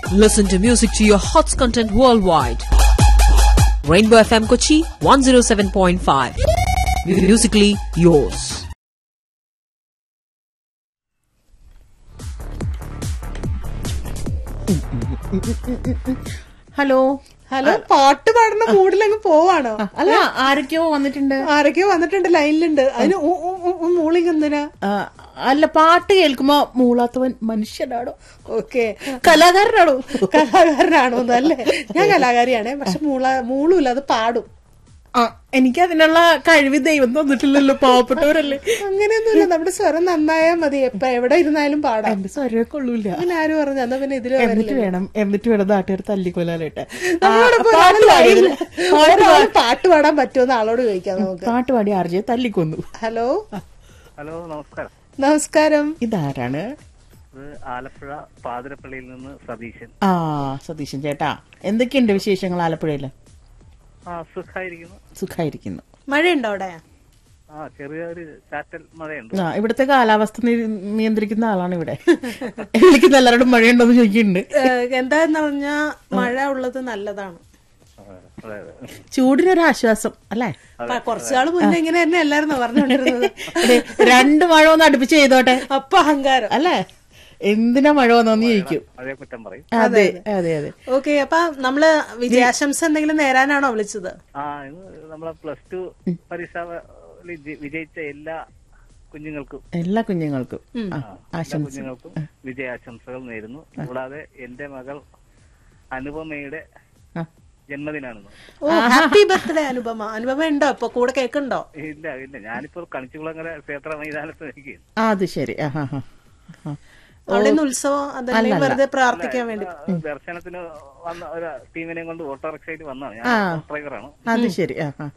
Listen to music to your hots content worldwide. Rainbow FM Kochi 107.5. Musically yours. Hello hello പാട്ട് പാടുന്ന മൂഡിലങ്ങ് പോവാണോ അല്ല ആരൊക്കെയോ വന്നിട്ടുണ്ട് ആരൊക്കെയോ വന്നിട്ടുണ്ട് ലൈനിലുണ്ട് അതിന് ഊ, ഊ, ഊ, ഊ മൂളിങ് എന്തിനാ ആ, അല്ല പാട്ട് കേൾക്കുമ്പോ മൂളാത്തവൻ മനുഷ്യനാണോ ഓക്കെ കലാകാരനാണോ കലാകാരനാണോ അല്ലേ ഞാൻ കലാകാരിയാണേ പക്ഷെ മൂള മൂളൂല അത് പാടും ആ എനിക്ക് അതിനുള്ള കഴിവ് ദൈവം തന്നിട്ടില്ലല്ലോ പാവപ്പെട്ടവരല്ലേ അങ്ങനെയൊന്നുമില്ല നമ്മുടെ സ്വരം നന്നായാൽ മതി എപ്പ എവിടെ ഇരുന്നാലും പാടാം എന്റെ സ്വരം കൊള്ളൂല അങ്ങനെ ആരും പറഞ്ഞു എന്നാ പിന്നെ ഇതില് എന്നിട്ട് വേണം എന്നിട്ട് വേണം നാട്ടുകാർ തല്ലിക്കൊല്ലാനായിട്ട് നമ്മളോടൊപ്പം പാട്ട് ഒരാള് പാടി ലൈനില് ഒരാള് പാട്ട് പാടാൻ പറ്റുമെന്ന് ആളോട് ചോദിക്കാം നമുക്ക് പാട്ട് പാടി ആർജയെ തല്ലിക്കൊന്നു ഹലോ ഹലോ നമസ്കാരം നമസ്കാരം ഇതാരാണ് ഇത് ആലപ്പുഴ പാതിരപ്പള്ളിയിൽ നിന്ന് സതീശൻ ആ സതീശൻ ചേട്ടാ എന്തൊക്കെയുണ്ട് വിശേഷങ്ങൾ ആലപ്പുഴയില് ആ സുഖായിരിക്കുന്നു സുഖായിരിക്കുന്നു മഴയുണ്ടോ അവിടെ ആ ചെറിയൊരു ചാറ്റൽ മഴയുണ്ട് ആ ഇവിടുത്തെ കാലാവസ്ഥ നി- നിയന്ത്രിക്കുന്ന ആളാണ് ഇവിടെ വിളിക്കുന്ന എല്ലാവരോടും മഴയുണ്ടോന്ന് ചോദിക്കുന്നുണ്ട് ഏഹ്, എന്താന്ന് പറഞ്ഞാ മഴ ഉള്ളത് നല്ലതാണ് ആ, അതെ അതെ ചൂടിനൊരു ആശ്വാസം അല്ലേ അപ്പൊ കുറച്ചാള് മുന്നേ ഇങ്ങനെ തന്നെ അല്ലായിരുന്നോ പറഞ്ഞുകൊണ്ടിരുന്നത് എടേ, രണ്ട് മഴ ഒന്ന് അടുപ്പിച്ച് ചെയ്തോട്ടെ അപ്പൊ അഹങ്കാരം അല്ലേ എന്തിനാ മഴ വന്നോന്ന് ചോദിക്കും മഴയെ കുറ്റം പറയും അതെ അതെ അതെ ഓക്കെ അപ്പൊ നമ്മള് വിജയാശംസ എന്തെങ്കിലും നേരാനാണോ വിളിച്ചത് ആ ഇന്ന് നമ്മളെ പ്ലസ് ടു പരീക്ഷ വ- വിജയിച്ച എല്ലാ കുഞ്ഞുങ്ങൾക്കും എല്ലാ കുഞ്ഞുങ്ങൾക്കും ആ, എല്ലാ ആശംസ കുഞ്ഞുങ്ങൾക്കും വിജയാശംസകൾ നേരുന്നു കൂടാതെ എന്റെ മകൾ അനുപമയുടെ ആ. ജന്മദിനാണെന്ന് ഓ ഹാപ്പി ബർത്ത്ഡേ അനുപമ അനുപമ ഉണ്ടോ ഇപ്പൊ കൂടെ കേക്കുണ്ടോ ഇല്ല ഇല്ല ഞാനിപ്പോൾ കണിച്ചുകുളങ്ങര ക്ഷേത്ര മൈതാനത്ത് നിൽക്കുകയാണ് ആ, അത് ശരി ആ ആ, ആ. ആ. അവിടെ നിന്ന് ഉത്സവം അതല്ലെങ്കിൽ വെറുതെ പ്രാർത്ഥിക്കാൻ വേണ്ടി ആ, ദർശനത്തിന് വന്ന ഒരു ടീമിനെ കൊണ്ട് ഓട്ടോറിക്ഷയിൽ വന്നതാണ് ഞാൻ ഓട്ടോ ഡ്രൈവറാണ് അത് ശരി ആ ആ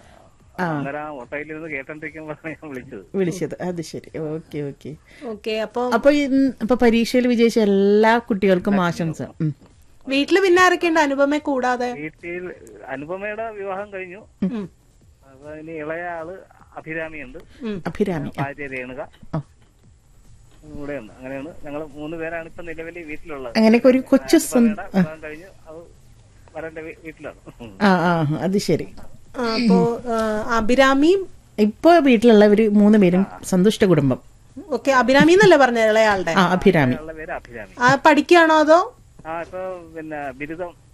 ആ അന്നേരം ആ ഓട്ടോയിൽ ഇരുന്ന് കേട്ടോണ്ടിരിക്കുമ്പോഴാണ് ഞാൻ വിളിച്ചത് വിളിച്ചത് അത് ശരി ഓക്കെ ഓക്കെ ഓക്കെ അപ്പൊ അപ്പൊ ഇന്ന് ഇപ്പൊ പരീക്ഷയിൽ വിജയിച്ച എല്ലാ കുട്ടികൾക്കും ആശംസ ഉം. വീട്ടില് പിന്നെ ആരൊക്കെയുണ്ട് അനുപമയെ കൂടാതെ വീട്ടിൽ അനുപമയുടെ വിവാഹം കഴിഞ്ഞു ഉം. അപ്പൊ ഇനി ഇളയ ആള് അഭിരാമിയുണ്ട് അഭിരാമി ആ, ഭാര്യ രേണുക ആ. കൂടെയുണ്ട് അങ്ങനെയാണ് ഞങ്ങൾ മൂന്ന് പേരാണ് ഇപ്പൊ നിലവിൽ വീട്ടിലുള്ളത് അങ്ങനെയൊക്കെ ഒരു കൊച്ചു സ്വ- അനുപമയുടെ വിവാഹം കഴിഞ്ഞു അത് വരന്റെ വീ- വീട്ടിലാണ് ഉം. ആ ആ അത് ശരി ആ, അപ്പോ ആ, അഭിരാമിയും ഇപ്പൊ വീട്ടിലുള്ളവര് മൂന്ന് പേരും സന്തുഷ്ട കുടുംബം ഓക്കെ അഭിരാമി എന്നല്ലേ പറഞ്ഞ ഇളയാളുടെ ആ അഭിരാമി ഉള്ള പേര് അഭിരാമി ആ പഠിക്കുകയാണോ അതോ ആ ഇപ്പൊ പിന്നെ ബിരുദം